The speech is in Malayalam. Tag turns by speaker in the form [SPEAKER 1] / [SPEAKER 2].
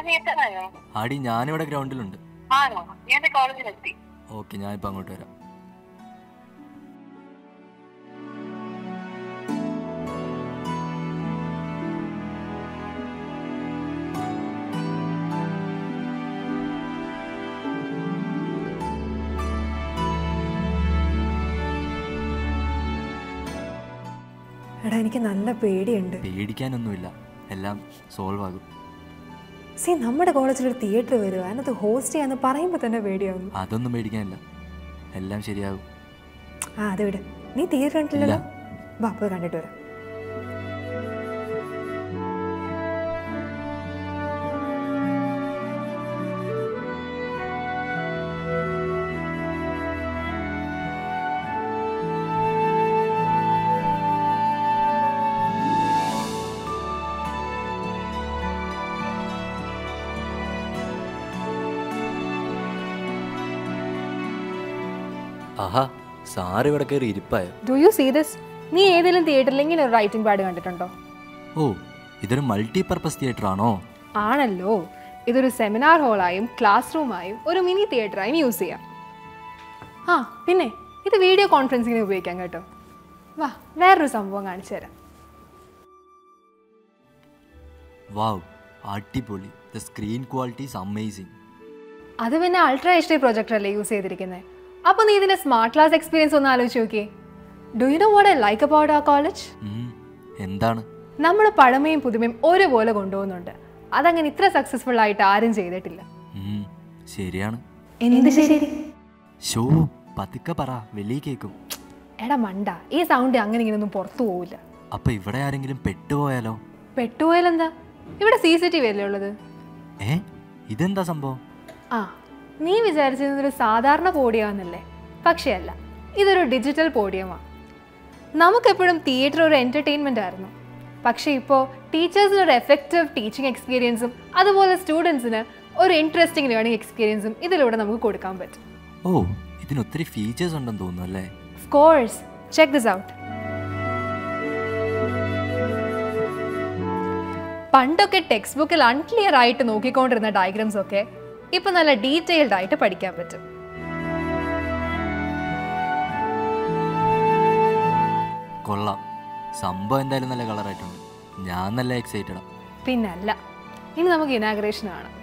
[SPEAKER 1] നീ എത്താനായോ
[SPEAKER 2] ആടി ഞാനിവിടെ ഗ്രൗണ്ടിലുണ്ട്
[SPEAKER 1] ആണോ ഞാൻ എന്റെ കോളേജിലെത്തി
[SPEAKER 2] ഓക്കെ ഞാനിപ്പോൾ അങ്ങോട്ട് വരാം
[SPEAKER 3] എടാ എനിക്ക് നല്ല പേടിയുണ്ട്
[SPEAKER 2] പേടിക്കാനൊന്നുമില്ല എല്ലാം സോൾവ് ആകും
[SPEAKER 3] സി നമ്മുടെ കോളേജിൽ ഒരു തിയേറ്റർ വരിക അതിനകത്ത് ഹോസ്റ്റ് ചെയ്യാന്ന് പറയുമ്പോൾ തന്നെ പേടിയാവുന്നു
[SPEAKER 2] അതൊന്നും പേടിക്കാനില്ല എല്ലാം ശരിയാകും
[SPEAKER 3] ആ അത് വിട് നീ തിയേറ്റർ കണ്ടില്ലല്ലോ വാ പോയി കണ്ടിട്ട് വരാം
[SPEAKER 2] ആഹാ സാറ് ഇവിടെ കയറി ഇരിപ്പായോ
[SPEAKER 4] ഡു യു സീ ദിസ് നീ ഏതെങ്കിലും തിയേറ്ററിൽ ഇങ്ങനെ ഒരു റൈറ്റിംഗ് പാഡ് കണ്ടിട്ടുണ്ടോ
[SPEAKER 2] ഓ ഇതൊരു മൾട്ടി പർപ്പസ് തിയേറ്റർ ആണോ
[SPEAKER 4] ആണല്ലോ ഇതൊരു സെമിനാർ ഹാളായും ക്ലാസ് റൂമായും ഒരു മിനി തിയേറ്ററായും യൂസ് ചെയ്യാം ആ പിന്നെ ഇത് വീഡിയോ കോൺഫറൻസിങ്ങിന് ഉപയോഗിക്കാം കേട്ടോ വാ വേറൊരു സംഭവം കാണിച്ചു തരാം
[SPEAKER 2] വാവ് അടിപൊളി the screen quality is amazing
[SPEAKER 4] അത് പിന്നെ അൾട്രാ എച്ച് ഡി പ്രൊജക്ടർ അല്ലേ യൂസ് ചെയ്തിരിക്കുന്നത് അപ്പോൾ നീ ഇതിൻ്റെ സ്മാർട്ട് ക്ലാസ് എക്സ്പീരിയൻസ് ഒന്ന് ആലോചിച്ച് നോക്കിയേ do you know what I like about ആ കോളേജ്
[SPEAKER 2] എന്താണ്
[SPEAKER 4] നമ്മൾ പഴമയും പുതുമയും ഒരുപോലെ കൊണ്ടുപോകുന്നുണ്ട് അതങ്ങനെ ഇത്ര സക്സസ്ഫുൾ ആയിട്ട് ആരും ചെയ്തിട്ടില്ല
[SPEAKER 2] ഉം, ശരിയാണ്
[SPEAKER 4] എന്ത് ശരി
[SPEAKER 2] ഷോ പതുക്കെ പറ വെളി കേൾക്കും
[SPEAKER 4] എടാ മണ്ട ഈ സൗണ്ട് അങ്ങനെ ഇങ്ങനെയൊന്നും പുറത്തു പോവില്ല
[SPEAKER 2] അപ്പൊ ഇവിടെ ആരെങ്കിലും പെട്ടുപോയാലോ
[SPEAKER 4] പെട്ടുപോയാലെന്താ ഇവിടെ സി സി ടി വി അല്ലേ ഉള്ളത്
[SPEAKER 2] ഏ ഇതെന്താ സംഭവം
[SPEAKER 4] ആ നീ വിചാരിച്ചത് ഒരു സാധാരണ പോഡിയമാണെന്നല്ലേ പക്ഷേ അല്ല ഇതൊരു ഡിജിറ്റൽ പോഡിയമാണ് നമുക്കെപ്പോഴും തിയേറ്റർ ഒരു എൻ്റർടൈൻമെൻ്റ് ആയിരുന്നു പക്ഷേ ഇപ്പോൾ ടീച്ചേഴ്സിന് ഒരു എഫക്റ്റീവ് ടീച്ചിങ് എക്സ്പീരിയൻസും അതുപോലെ സ്റ്റുഡൻസിന് ഒരു ഇൻട്രസ്റ്റിംഗ് ലേണിംഗ് എക്സ്പീരിയൻസും ഇതിലൂടെ നമുക്ക് കൊടുക്കാൻ പറ്റും
[SPEAKER 2] ഓ ഇതിന് ഒത്തിരി ഫീച്ചേഴ്സ് ഉണ്ടെന്ന് തോന്നുന്നു അല്ലേ
[SPEAKER 4] of course check this out പണ്ടൊക്കെ ടെക്സ്റ്റ് ബുക്കിൽ അൺക്ലിയർ ആയിട്ട് നോക്കിക്കൊണ്ടിരുന്ന ഡയഗ്രാംസ് ഒക്കെ ഇപ്പൊ നല്ല ഡീറ്റെയിൽഡ് ആയിട്ട് പഠിക്കാൻ പറ്റും
[SPEAKER 2] കൊള്ളാം സംഭവം എന്തായാലും നല്ല കളറായിട്ടുണ്ട് ഞാൻ നല്ല എക്സൈറ്റഡാ
[SPEAKER 4] പിന്നല്ല ഇനി നമുക്ക് ഇനാഗ്രേഷൻ ആണ്